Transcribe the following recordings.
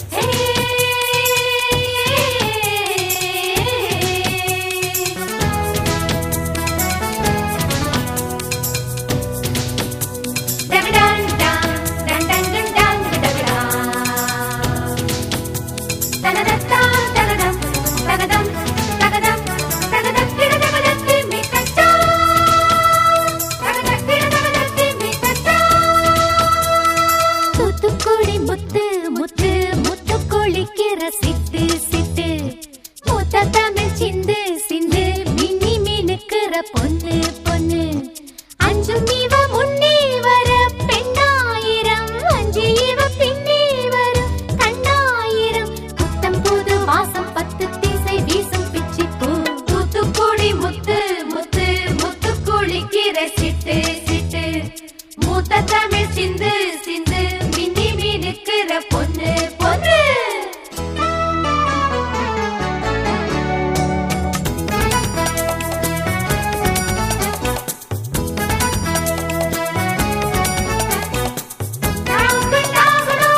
தூத்துக்குடி முத்து முத்து முத்து குளிக்கிற சிட்டு சிட்டு மூத்த தமிழ் சிந்து சிந்து மின்னி மினுக்கிற பொண்ணு பொண்ணு அஞ்சு இவ முன்னே வர பெண்ணாயிரம் அஞ்சு இவ பின்னே வரும் கண்ணாயிரம் புத்தம் புது வாசம் பத்து திசை வீசும் பிச்சி பூ தூத்துக்குடி முத்து முத்து முத்து குளிக்கிற சிட்டு சிட்டு மூத்த தமிழ் சிந்து சிந்து மின்னி மினுக்கிற பொண்ணு பொண்ணு டாங்கு டாங்குடு.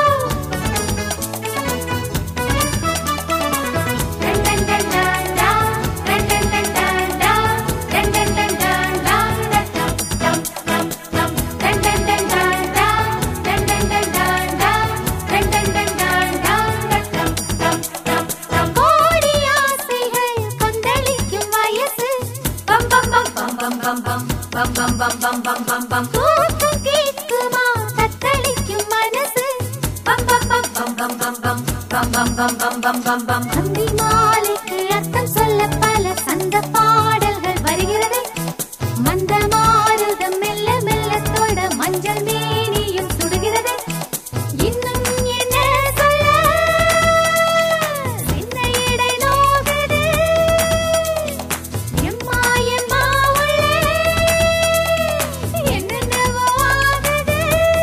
டன் டன் டன் டன் டாங். டன் டன் டன் டன் டாங். டன் டன் டன் டன் டாங். டம் டம் டம் டம். டன் டன் டன் டன் டாங். டன் டன் டன் டன் டாங். டன் டன் டன் டன் டாங். டம் டம் டம் டம். கோடி ஆசைகள் கொந்தளிக்கும் வயசு பம் பம் பம் பம் பம் பம் பம் பம் பம் பம் பம் பம் பம் பம் தூக்கம் கேட்குமா தத்தளிக்கும் மனசு பம் பம் பம் பம் பம் பம் பம் பம் பம் பம் பம் பம் பம் பம் அந்தி மாலைக்கு அர்த்தம் சொல்ல பல சந்த பாடல்கள் வருகிறது மந்த மாறுதம் மெல்ல மெல்ல தொட மஞ்சள் மேனியும் சுடுகிறது இன்னும் என்ன சொல்ல சின்ன இடை நோகுது எம்மா எம்மா உள்ளே என்னென்னவோ ஆகுது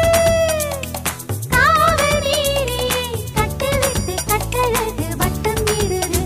காவல் மீறியே கட்டவிட்டு கட்டழகு வட்டம் மீறுது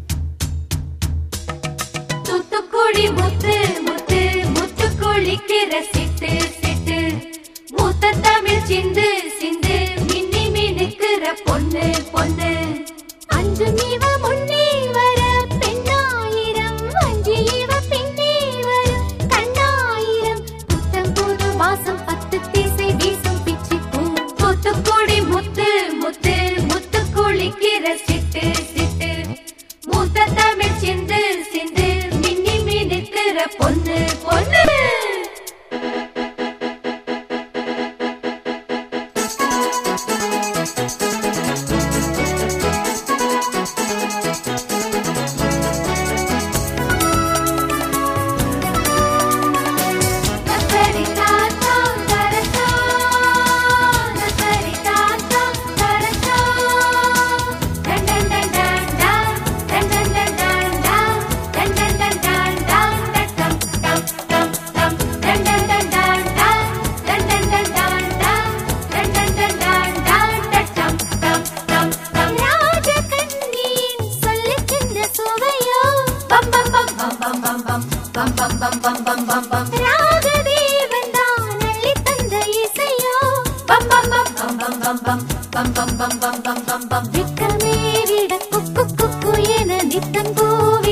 தூத்துக்குடி முத்து முத்து முத்து குளிக்கிற சிட்டு சிட்டு மூத்த தமிழ் சிந்து சிந்து மின்னி மினுக்கிற பொண்ணு பொண்ணு அஞ்சு இவ முன்னே வர பெண்ணாயிரம் அஞ்சு இவ பின்னே வரும் கண்ணாயிரம் புத்தம் புது வாசம் பத்து திசை வீசும் பிச்சி பூ தூத்துக்குடி முத்து முத்து முத்து குளிக்கிற சிட்டு சிட்டு மூத்த தமிழ் சிந்து சிந்து மின்னி மினுக்கிற பொண்ணு பொண்ணு நக்கரி தாத்தா கரத்தா நக்கரி தாத்தா கரத்தா டன் டன் டன் டன் டன் டன் டன் டன் டன் டன் டன் டன் டன் டன் டம் டம் டம் டம் டன் டன் டன் டன் டன் டன் டன் டன் டன் டன் டன் டன் டன் டம் டம் டம் டம் ராஜகன்னியின் சொல்லுகின்ற சுவையோ பம் பம் பம் பம் பம் பம் பம் பம் பம் பம் பம் பம் பம் பம் ராகதேவன் தான் அள்ளி தந்த இசையோ பம் பம் பம் பம் பம் பம் பம் பம் பம் பம் பம் பம் பம் பம் விக்கமே விட குக்கு குக்கு என நித்தம் கூவ